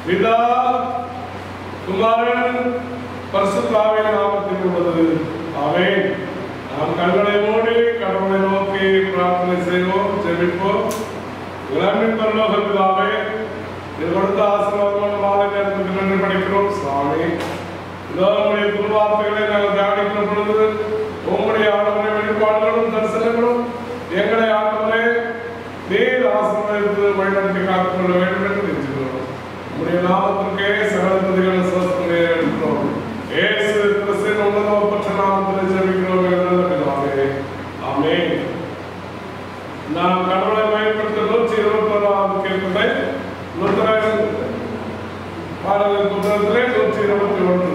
பிதா குமாரன் பரிசுத்தாவின் நாமத்தில் உள்ளது ஆமென் நாம் கண்களை மூடி கடவுளை நோக்கி பிரார்த்தனை செய்வோம் ஜெபிப்போம் இளமின் பரலோக பிதாவே இது கொடுத்த ஆசீர்வாதமான மாலை நேரத்துக்கு நன்றி படிக்கிறோம் சுவாமி இதோ உங்களுடைய திருவார்த்தைகளை நாங்கள் தியானிக்கிற பொழுது உங்களுடைய ஆண்டவரை வெளிப்பாடுகளும் தரிசனங்களும் எங்களை ஆண்டவரே நீர் ஆசீர்வதித்து வழிநடத்தி காத்துக்கொள்ள வேண்டும் என்று நினைச்சுக்கிறோம் உங்களுடைய நாமத்திற்கே சகல துதிகளை சுவஸ்தங்களை எடுக்கிறோம் ஏசு கிறிஸ்துவின் உன்னதமற்ற நாமத்தில் ஜெபிக்கிறோம் என்று பிதாவே ஆமென் நாம் கடவுளை பயன்படுத்த நூற்றி இருபத்தி ஓராவது கேட்பதை லுத்தரன் பாடலின் புத்தகத்திலே நூற்றி இருபத்தி ஒன்று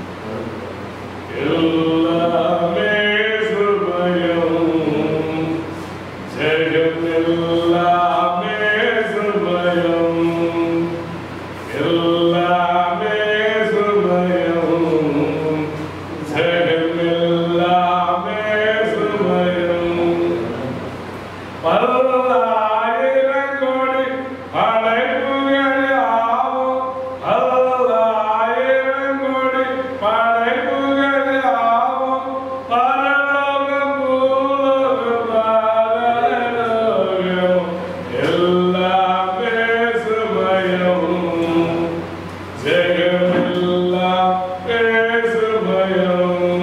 எல்லாமே சுபயம் ஜெகம் எல்லாமே சுபயம் எல்லாமே சுபயம் ஜெகம் எல்லாமே சுபயம் பல்லாயிரம் கோடி படைப்புகள் யாவும் பல்லாயிரம் கோடி படைப்புகள் யாவும் பரலோகம் பூலோகம் பரலோகம் எல்லாமே சுமயம் ஜெகமெல்லாம் பேசுமயம்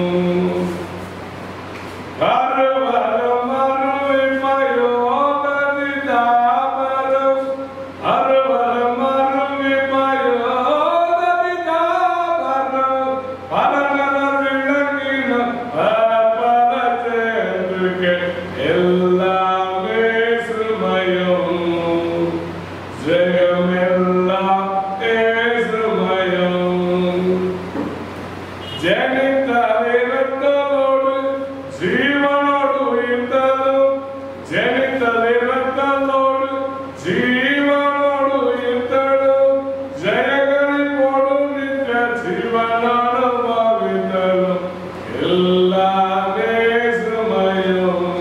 அருவரம் அருவிமயோகதி தாபரம் அருவரம் அருவிமயோகதி தாபரம் பரமர விளங்கின பரபர சேர்ந்துக்கு எல்லாமே சுமயம் ஜெகமெல்லாம் ஏசுமயம் ஜனித்தலிரத்தலோடு ஜீவனோடு உயிர்த்ததும் ஜனித்தலிரத்தலோடு ஜீவனோடு உயிர்த்ததும் ஜெயகனை போடும் நிற்க ஜீவனோடு பாவித்ததும் எல்லாமே சுமயம்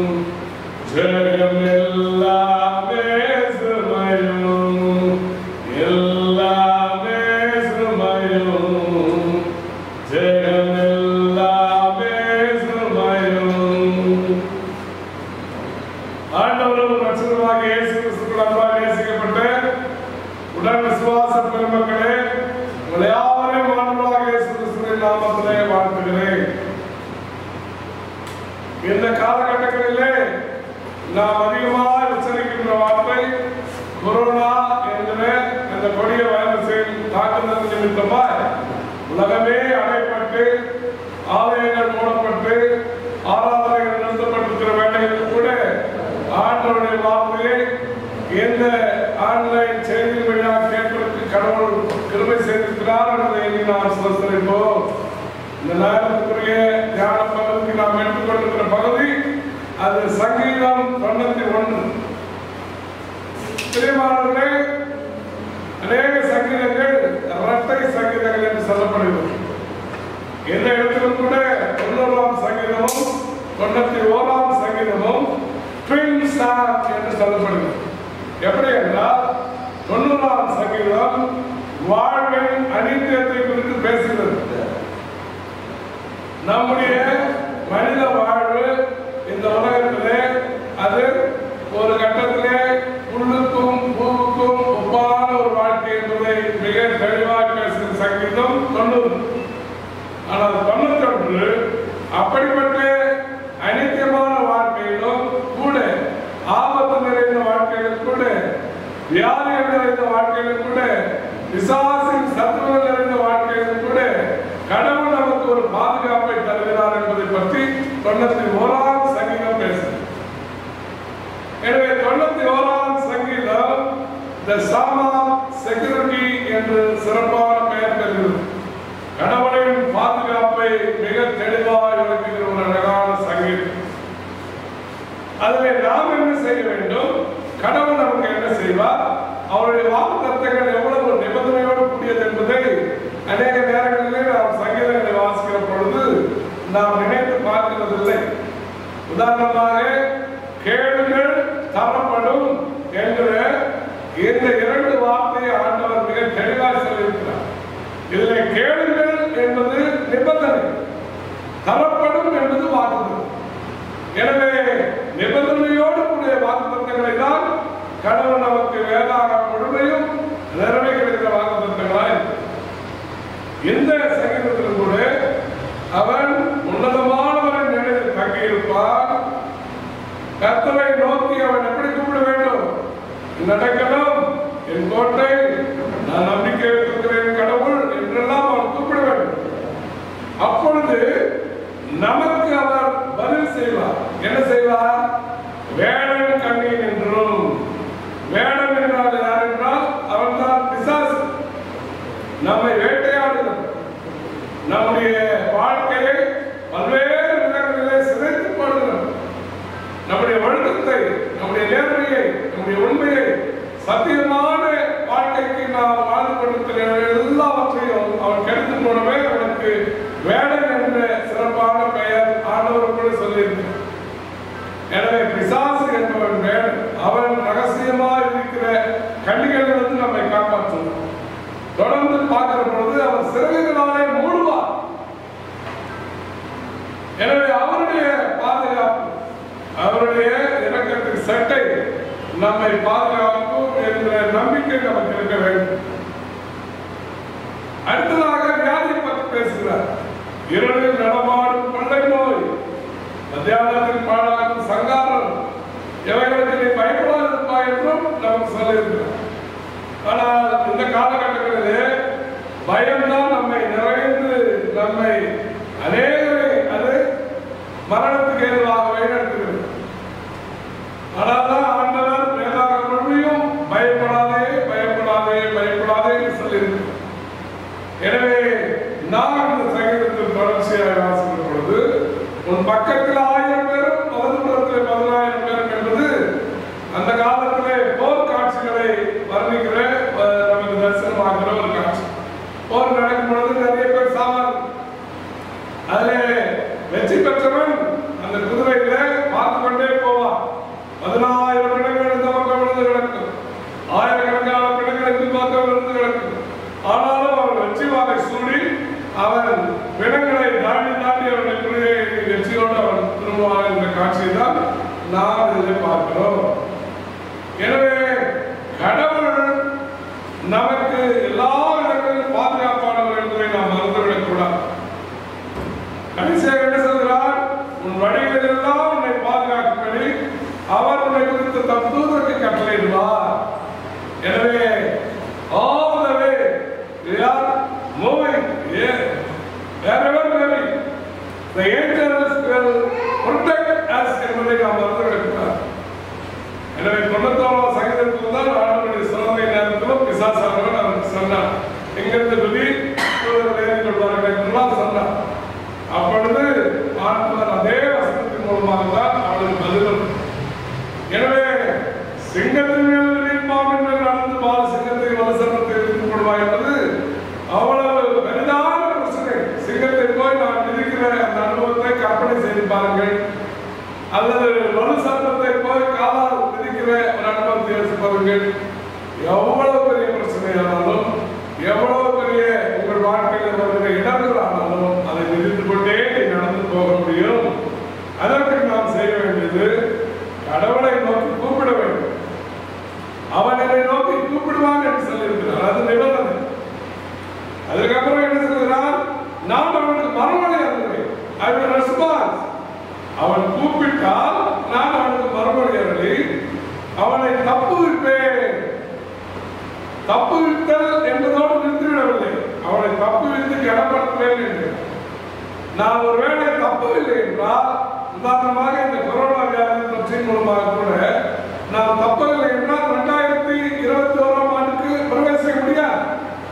ஜெயம் எல்லாமே சுமயம் எல்லாமே சுமயம் ஜெகமெல்லாமே சுமயம். ஆண்டவரும் ரட்சகருமாக இயேசு கிறிஸ்துவுக்குள் அன்பாக நேசிக்கப்பட்ட உடன் விசுவாச பெருமக்களே உங்களை யாவரையும் ஆண்டவராக இயேசு கிறிஸ்துவின் நாமத்திலே வாழ்த்துகிறேன் இந்த காலகட்டங்களிலே நாம் அதிகமாக உச்சரிக்கின்ற வார்த்தை கொரோனா என்கிற இந்த கொடிய வைரஸின் தாக்குதல் நிமித்தமாய் உலகமே அடைப்பட்டு ஆலயங்கள் மூடப்பட்டு ஆராதனைகள் நிறுத்தப்பட்டிருக்கிற வேளையில் கூட ஆண்டவருடைய வார்த்தையை இந்த ஆன்லைன் செய்தி வழியாக கேட்பதற்கு கடவுள் கிருபை செய்திருக்கிறார் என்பதை எண்ணி நாம் சுதந்திரிப்போம் இந்த நேரத்துக்குரிய தியான பகுதிக்கு நாம் எடுத்துக்கொண்டிருக்கிற பகுதி அது சங்கீதம் தொண்ணூத்தி ஒன்று பிரியமானவர்களே அநேக சங்கீதங்கள் இரட்டை சங்கீதங்கள் என்று சொல்லப்படுகிறது இந்த இடத்திலும் கூட தொண்ணூறாம் சங்கீதமும் தொண்ணூத்தி ஓராம் சங்கீதமும் ட்வின் ஸ்டார் என்று சொல்லப்படுகிறது எப்படி என்றால் தொண்ணூறாம் சங்கீதம் வாழ்வின் அனித்தியத்தை குறித்து பேசுகிறது நம்முடைய மனித வாழ்வு இந்த உலகத்திலே அது ஒரு கட்டத்திலே புல்லுக்கும் பூவுக்கும் ஒப்பான ஒரு வாழ்க்கை என்பதை மிக தெளிவாக பேசுகிற சங்கீதம் தொண்ணூறு ஆனால் தொண்ணூத்தொன்று அப்படிப்பட்ட அனித்தியமான வாழ்க்கையிலும் கூட ஆபத்து நிறைந்த வாழ்க்கையிலும் கூட வியாதிகள் நிறைந்த வாழ்க்கையிலும் கூட விசாசின் சத்துவம் நிறைந்த வாழ்க்கையிலும் கூட கடவுள் நமக்கு ஒரு பாதுகாப்பை தருகிறார் என்பதை பற்றி தொண்ணூத்தி ஓராம் சங்கீதம் பேசுகிறது எனவே தொண்ணூத்தி ஓராம் சங்கீதம் த சாமா செக்யூரிட்டி என்று சிறப்பான பெயர் பெறுகிறது கடவுளின் பாதுகாப்பை மிக தெளிவாக விளக்குகிற ஒரு அழகான சங்கீதம் அதிலே நாம் என்ன செய்ய வேண்டும் கடவுள் நமக்கு என்ன செய்வார் அவருடைய வாக்குத்தத்தங்கள் எவ்வளவு நிபந்தனையோடு கூடியது என்பதை அநேக நேரங்களிலே நாம் சங்கீதங்களை வாசிக்கிற பொழுது நாம் நினைத்து பார்க்கிறதில்லை உதாரணமாக கேளுங்கள் தரப்படும் என்கிற இந்த இரண்டு வார்த்தையை ஆண்டவர் மிக தெளிவாக சொல்லியிருக்கிறார் இதில் கேளுங்கள் என்பது நிபந்தனை தரப்படும் என்பது வாக்குறுதி எனவே நிபந்தனையோடு கூடிய வாக்குத்தங்களை தான் கடவுள் நமக்கு வேதாக முழுமையும் நிறைவேறுகிற வாக்குத்தங்களா இருக்கு இந்த சங்கீதத்தில் கூட அவன் உன்னதமானவரின் நிலையில் தங்கியிருப்பான் கர்த்தரை நோக்கி அவன் எப்படி கூப்பிட வேண்டும் நடக்கணும் என் கோட்டை நான் நம்பிக்கை வைத்திருக்கிறேன் கடவுள் என்றெல்லாம் அவன் கூப்பிட வேண்டும் அப்பொழுது நமக்கு அவர் பதில் செய்வார் என்ன செய்வார் வேடன் கண்ணீர் என்றும் வேடன் என்றால் யார் என்றால் அவன் தான் பிசாசு நம்மை வேட்டையாடுகிறது நம்முடைய வாழ்க்கையை பல்வேறு விதங்களிலே சிதைத்து போடுகிறது நம்முடைய ஒழுக்கத்தை நம்முடைய நேர்மையை நம்முடைய உண்மையை சத்தியமான வாழ்க்கைக்கு நாம் வாழ்ந்து கொண்டிருக்கிற எல்லாவற்றையும் அவன் கெடுத்து போனவே அவனுக்கு வேடன் என்ற சிறப்பான பெயர் ஆண்டவர் கூட சொல்லியிருக்கிறார் எனவே பிசாசு என்பவன் வேடன் அவன் ரகசியமாக இருக்கிற கண்ணிகளிலிருந்து நம்மை காப்பாற்றுவான் தொடர்ந்து பார்க்கிற பொழுது அவன் சிறகுகளாலே மூடுவார் எனவே அவருடைய பாதுகாப்பு அவருடைய இறக்கத்தின் சட்டை நம்மை பாதுகாக்கும் என்ற நம்பிக்கை நமக்கு இருக்க வேண்டும் அடுத்ததாக வியாதி பற்றி பேசுகிறார் இரவில் நடமாடும் கொள்ளை நோய் மத்தியானத்தில் பாழாகும் சங்காரம் இவைகளுக்கு நீ பயப்படாதிருப்பாய் என்றும் நமக்கு சொல்லியிருக்கிறார் ஆனால் இந்த காலகட்டங்களிலே பயம்தான் நம்மை நிறைந்து நம்மை அநேகரை அது மரணத்துக்கு ஏதுவாக வழிநடத்துகிறது ஆனால் தான் ஆண்டவர் வேதாக முழுமையும் பயப்படாதே பயப்படாதே பயப்படாதே என்று சொல்லியிருக்கிறார் எனவே நான் இந்த சங்கீதத்தில் தொடர்ச்சியாக வாசிக்கிற பொழுது உன் பக்கத்தில் ஆயிரம் பேரும் வலதுபுறத்தில் பதினாயிரம் பேரும் என்பது அந்த காலத்திலே போர் காட்சிகளை வர்ணிக்கிற அஹ், நமக்கு தரிசனமாகிற ஒரு காட்சி போர் நடக்கும் பொழுது நிறைய பேர் சாவார் அதிலே வெற்றி பெற்றவன் அந்த குதிரையில பார்த்து கொண்டே போவான் பதினாயிரம் பிணங்கள் இந்த பக்கம் விழுந்து கிடக்கும் ஆயிரக்கணக்கான பிணங்கள் இந்த பக்கம் விழுந்து கிடக்கும் ஆனாலும் அவன் வெற்றி வாகை சூடி அவன் பிணங்களை தாண்டி தாண்டி அவனை குதிரையை வெற்றியோடு அவன் திரும்புவான் என்ற காட்சியை தான் நாம் இதில் பார்க்கிறோம் எனவே கடவுள் நமக்கு எல்லா இடங்களிலும் பாதுகாப்பானவர் என்பதை நாம் மறந்துவிடக் கூடாது கடைசியாக என்ன சொல்கிறார் உன் வழிகளில் எல்லாம் உன்னை பாதுகாக்கும்படி அவர் உன்னை குறித்து தம் தூதருக்கு கட்டளையிடுவார் எனவே all the way we are moving yeah, wherever we are the angels will protect us என்பதை நாம் மறந்துவிடக்கூடாது எனவே தொண்ணூத்தோராம் சங்கீதத்தில் தான் ஆண்டவருடைய சோதனை நேரத்திலும் பிசாசானவன் அவனுக்கு சொன்னான் எங்கிருந்து குதி தூதர்கள் ஏறிக் கொள்வார்கள் என்றெல்லாம் சொன்னான் அப்பொழுது ஆண்டவர் அதே வசனத்தின் மூலமாக தான் அவனுக்கு பதிலும் எனவே சிங்கத்தின் மேல் நிற்பான் என்று நடந்து பால சிங்கத்தை வலசனத்தை எடுத்துக் கொள்வாய் என்பது அவ்வளவு பெரிதான பிரச்சனை சிங்கத்தை போய் நான் இருக்கிற அந்த அனுபவத்தை கற்பனை செய்து பாருங்கள் அல்லது வலு சர்ப்பத்தை போய் காலால் மிதிக்கிற ஒரு அனுபவத்தை யோசித்து பாருங்கள் எவ்வளவு பெரிய பிரச்சனையானாலும் எவ்வளவு பெரிய உங்கள் வாழ்க்கையில் வருகிற இடர்கள் ஆனாலும் அதை மிதித்து கொண்டே நீ நடந்து போக முடியும் அதற்கு நாம் செய்ய வேண்டியது கடவுளை நோக்கி கூப்பிட வேண்டும் அவன் என்னை நோக்கி கூப்பிடுவான் என்று சொல்லியிருக்கிறார் அது நிபந்தனை அதுக்கப்புறம் என்ன சொல்கிறார் நான் அவனுக்கு மறுமொழி அருகிறேன் ஐ வில் ரெஸ்பான்ஸ் அவன் கூப்பிட்டால் நான் அவனுக்கு மறுமொழி அருளி அவனை தப்புவிப்பேன் தப்புவித்தல் என்பதோடு நிறுத்திவிடவில்லை அவனை தப்புவித்து கனப்படுத்துவேன் என்று நான் ஒருவேளை தப்பவில்லை என்றால் உதாரணமாக இந்த கொரோனா வியாதி தொற்றின் மூலமாக கூட நான் தப்பவில்லை என்றால் ரெண்டாயிரத்தி இருபத்தி ஓராம் ஆண்டுக்கு பிரவேசிக்க முடியாது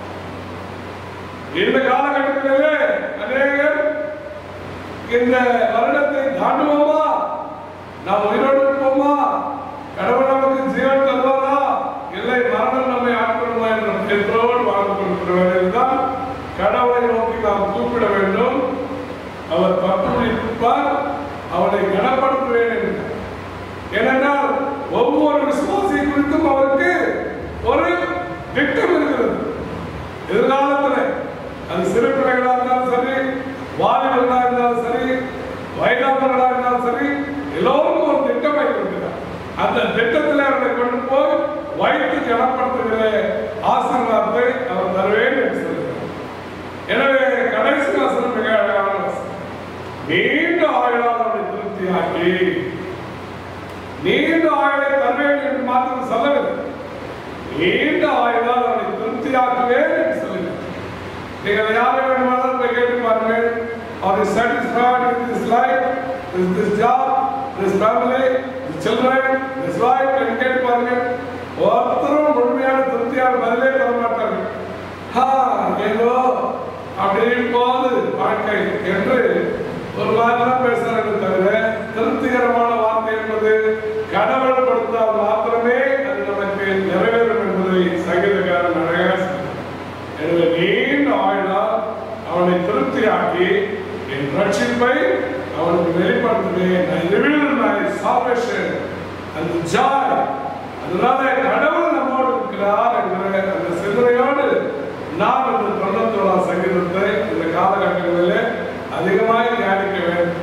இந்த காலகட்டத்திலே அநேகர் இந்த வருடத்தை தாண்டுவோமா நாம் உயிரோடு இருப்போமா கடவுள் நமக்கு ஜீவன் தருவாரா இல்லை மரணம் நம்மை ஆட்கொள்ளுமா என்ற பெற்றோடு வாழ்ந்து கொண்டிருக்கிறவர்கள் தான் கடவுளை நோக்கி நாம் கூப்பிட வேண்டும் அவர் தப்புவிப்பார் அவனை கனப்படுத்துவேன் என்கிறார். ஏனென்றால் ஒவ்வொரு விசுவாசி குறித்தும் அவருக்கு ஒரு திட்டம் இருக்கிறது எதிர்காலத்துல அது சிறு பிள்ளைகளா இருந்தாலும் சரி வாலிபர்களா இருந்தாலும் சரி வயதானவர்களா இருந்தாலும் சரி எல்லோருக்கும் ஒரு திட்டம் வைத்திருக்கிறார் அந்த திட்டத்தில் அவர்களை கொண்டு போய் வைத்து ஜனப்படுத்துகிற ஆசீர்வாதத்தை அவர் தருவேன் என்று சொல்கிறார் எனவே கடைசி வசனம் மிக அழகான வசனம் நீண்ட ஆயுளால் அவரை திருப்தியாக்கி நீண்ட ஆயுளை தருவேன் என்று மாத்திரம் சொல்லவில்லை நீண்ட ஆயுளால் அவரை திருப்தியாக்குவேன் என்று சொல்லுங்கள் நீங்கள் யாரை வேண்டுமானாலும் போய் கேட்டு பாருங்கள் are you satisfied with this life with this job this family this children this wife என்று கேட்டு பாருங்கள் ஒருத்தரும் முழுமையான திருப்தியான பதிலே தர மாட்டார்கள் ஹா ஏதோ அப்படி போது வாழ்க்கை என்று ஒரு மாதிரி தான் பேசுறாங்க தவிர திருப்திகரமான வார்த்தை என்பது கடவுள் கொடுத்தால் மாத்திரமே அது நமக்கு நிறைவேறும் என்பதை சங்கீதக்காரன் அழகாக சொன்னார். எனவே நீண்ட ஆயுளால் அவனை திருப்தியாக்கி என் ரட்சிப்பை அவனுக்கு வெளிப்படுத்துவேன் I reveal my salvation and joy அதனால கடவுள் நம்மோடு இருக்கிறார் என்கிற அந்த சிந்தனையோடு நாம் இந்த தொண்ணூத்தோழாம் சங்கீதத்தை இந்த காலகட்டங்களிலே அதிகமாக தியானிக்க வேண்டும்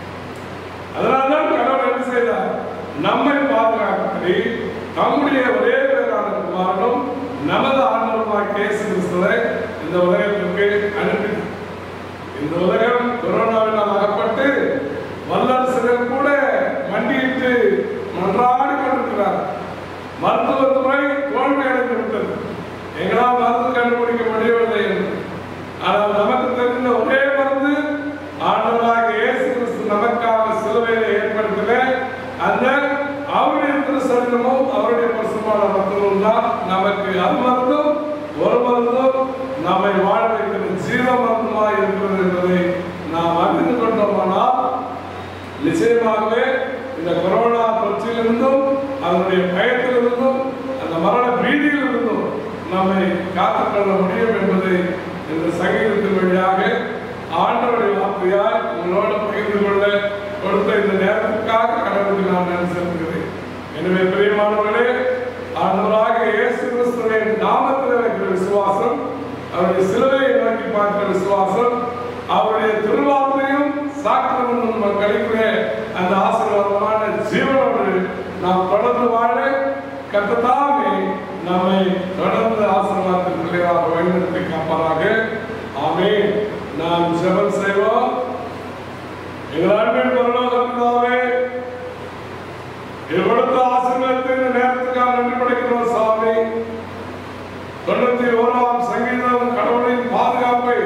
அதனால்தான் கடவுள் என்ன செய்தார் நம்மை பாதுகாக்கும்படி தம்முடைய ஒரே பேரான குமாரனும் நமது ஆண்டவருமாகிய இயேசு கிறிஸ்துவை இந்த உலகத்திற்கு அனுப்பினார் இந்த உலகம் கொரோனாவினால் அகப்பட்டு வல்லரசுகள் கூட மண்டியிட்டு மன்றாடி கொண்டிருக்கிறார் மருத்துவத்துறை தோல்வி அடைந்து விட்டது எங்களால் மருந்து கண்டுபிடிக்க முடியவில்லை என்று ஆனால் நமக்கு தெரிந்த ஒரே மருந்து ஆண்டவராக இயேசு கிறிஸ்து நமக்காக சிலுவையை ஏற்படுத்தின அந்த அவருடைய திருசரீரமும் அவருடைய பரிசுமான ரத்தமும் தான் நமக்கு அது மருந்தும் ஒரு மருந்தும் நம்மை வாழ வைக்கிற ஜீவ மருந்துமாய் இருக்கிறது என்பதை நாம் அறிந்து கொண்டோமானால் நிச்சயமாகவே இந்த கொரோனா தொற்றிலிருந்தும் அதனுடைய பயத்திலிருந்தும் அந்த மரண பீதியிலிருந்தும் நம்மை காத்துக்கொள்ள முடியும் என்பதை இந்த சங்கீதத்தின் வழியாக ஆண்டவருடைய வார்த்தையாய் உங்களோடு பகிர்ந்து கொள்ள கொடுத்த இந்த நேரத்துக்காக கடவுளுக்கு நான் நன்றி செலுத்துகிறேன் எனவே பிரியமானவர்களே ஆண்டவராக இயேசு கிறிஸ்துவின் நாமத்தில் வைக்கிற விசுவாசம் அவருடைய சிலுவையை நோக்கி பார்க்கிற விசுவாசம் அவருடைய திருவார்த்தையும் சாக்கிரமும் நம்ம கிடைக்கிற அந்த ஆசீர்வாதமான ஜீவனோடு நாம் தொடர்ந்து வாழ கத்ததாமே நம்மை தொடர்ந்து ஆசீர்வாதத்தின் பிள்ளையாக வழிநடத்தி காப்பாராக ஆமென் நாம் ஜெபம் செய்வோம் எங்கள் அன்பின் பரலோக பிதாவே இது கொடுத்த ஆசீர்வாதத்தை இந்த நேரத்துக்காக நன்றி படைக்கிறோம் சாமி தொண்ணூத்தி ஓராம் சங்கீதம் கடவுளின் பாதுகாப்பை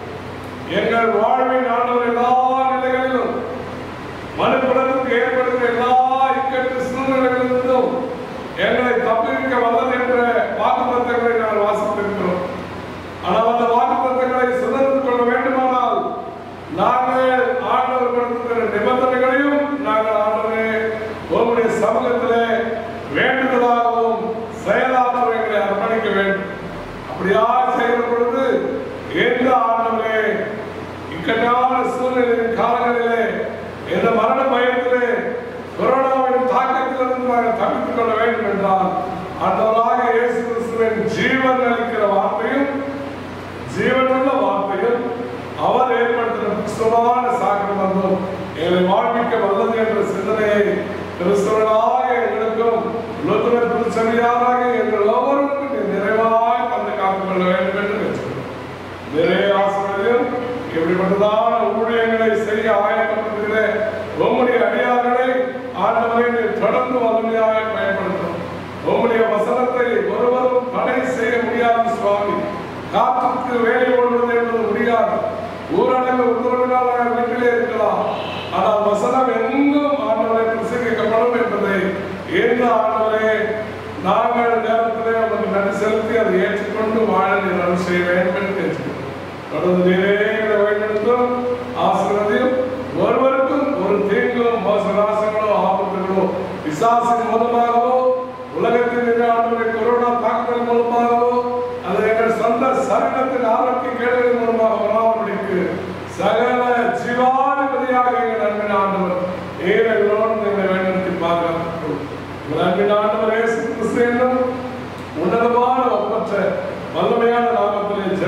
எங்கள் வாழ்வின் ஆண்டவர் எல்லா நிலைகளிலும் மனுக்குலத்துக்கு ஏற்படுகிற எல்லா இக்கட்டு சூழ்நிலைகளிலிருந்தும் எங்களை தப்பிக்க வல்லது என்ற வாக்குத்தங்களை நாங்கள் வாசித்திருக்கிறோம் ஆனால் அந்த வாக்குத்தங்களை சுதந்திரம் கொள்ள வேண்டுமானால் நாங்கள் ஆண்டவர் கொடுத்திருக்கிற நிபந்தனைகளையும் நாங்கள் ஆண்டவரே உங்களுடைய சமூகத்திலே வேண்டுதலாகவும் செயலாகவும் எங்களை அர்ப்பணிக்க வேண்டும் அப்படியா செய்கிற பொழுது எந்த ஆண்டவரே இக்கட்டான சூழ்நிலையின் காலங்களிலே எந்த மரண பயத்திலே கொரோனாவின் தாக்கத்திலிருந்து நாங்கள் தப்பித்துக் கொள்ள வேண்டும் என்றால் ஆண்டவராக இயேசு கிறிஸ்துவின் ஜீவன் அளிக்கிற வார்த்தையும் ஜீவனுள்ள வார்த்தையும் அவர் ஏற்படுத்தின கிறிஸ்துவான சாக்கிரமந்தும் எங்களை வாழ்விக்க வல்லது என்ற சிந்தனையை கிறிஸ்துவனாக எங்களுக்கும் லுத்திர திருச்சபையாராக எங்கள் ஒவ்வொருவருக்கும் நீர் நிறைவாய் தந்து காத்துக்கொள்ள வேண்டும் என்று கேட்கிறோம். நிறைய ஆசிரியர் இப்படிப்பட்டதான ஊழியங்களை செய்ய ஆயத்தப்படுகிற உம்முடைய அடியார்களை ஆண்டவரை நீர் தொடர்ந்து வலிமையாக பயன்படுத்தும் உம்முடைய வசனத்தை ஒருவரும் தடை செய்ய முடியாது சுவாமி காற்றுக்கு வேலை ஓடுவது என்பது முடியாது ஊரடங்கு உத்தரவினால் வீட்டிலே இருக்கலாம் ஆனால் வசனம் எங்கும் ஆண்டவரை பிரசங்கிக்கப்படும் என்பதை எந்த ஆண்டவரே நாங்கள் நேரத்திலே அவருக்கு நன்றி செலுத்தி அதை ஏற்றுக்கொண்டு வாழ நீர் அருள் செய்ய வேண்டும் என்று கேட்கிறோம் தொடர்ந்து நீரே எங்களை வழிநடத்தும் ஆசீர்வதியும் ஒருவருக்கும் ஒரு தீங்கும் மோசராசங்களோ ஆபத்துகளோ பிசாசின் மூலமாகவோ உலகத்தில் இருக்கிற ஆண்டவரை கொரோனா தாக்குதல் மூலமாகவோ அது எங்கள் சொந்த சரீரத்தின் ஆரோக்கிய கேடுகள் மூலமாக வராமலுக்கு சகல ஜீவாதிபதியாக எங்கள் அன்பின் ஆண்டவர் ஏழைகளோடு எங்களை வழிநடத்தி பாதுகாக்கிறோம் உங்கள் அன்பின் ஆண்டவர் இயேசு கிறிஸ்து என்னும் உன்னதமான ஒப்பற்ற வல்லமையான நாமத்திலே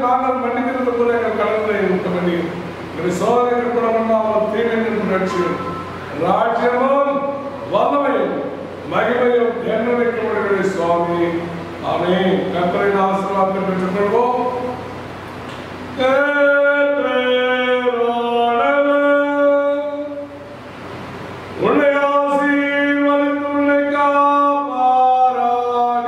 நாங்கள் மன்னிக்கிறது போல எங்கள் கடன்களை இருக்க பண்ணி எங்கள் சோதனைக்கு குணமல்லாமல் தீமை நின்று ரட்சியும் ராஜ்யமும் வல்லமையும் மகிமையும் என்னைக்கு உடைய சுவாமி ஆமே கத்தரின் ஆசீர்வாதத்தை பெற்றுக்கொள்வோம் உன்னை ஆசீர்வதித்து உன்னை காப்பாராக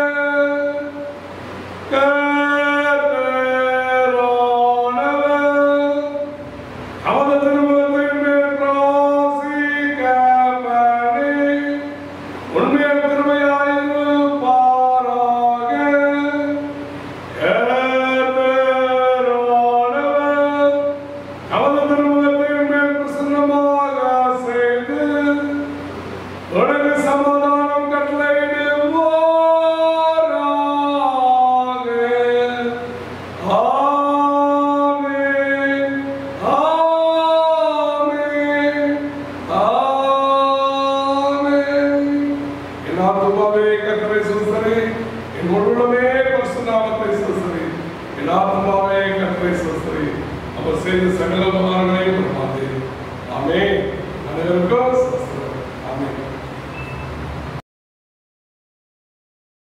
கர்த்தரானவர் அவரது திருமுகத்தின் மேல் பிரகாசிக்க பண்ணி, உண்மையில் கிருபையாயிருப்பாராக. கர்த்தரானவர் அவரது திருமுகத்தின் மேல் பிரசன்னமாக செய்து, உனக்கு சமாதானம் கட்டளையிடுவாராக. ஆமென். ஆமென். ஆமென். என் ஆத்துமாவே கர்த்தரை ஸ்தோத்திரி. என் முழுமே பரிசுத்த நாமத்தை ஸ்தோத்திரி. என் ஆத்துமாவே கர்த்தரை ஸ்தோத்திரி. அவர் செய்த சகல உபகாரங்களையும் நான் பார்த்தேன். ஆமென்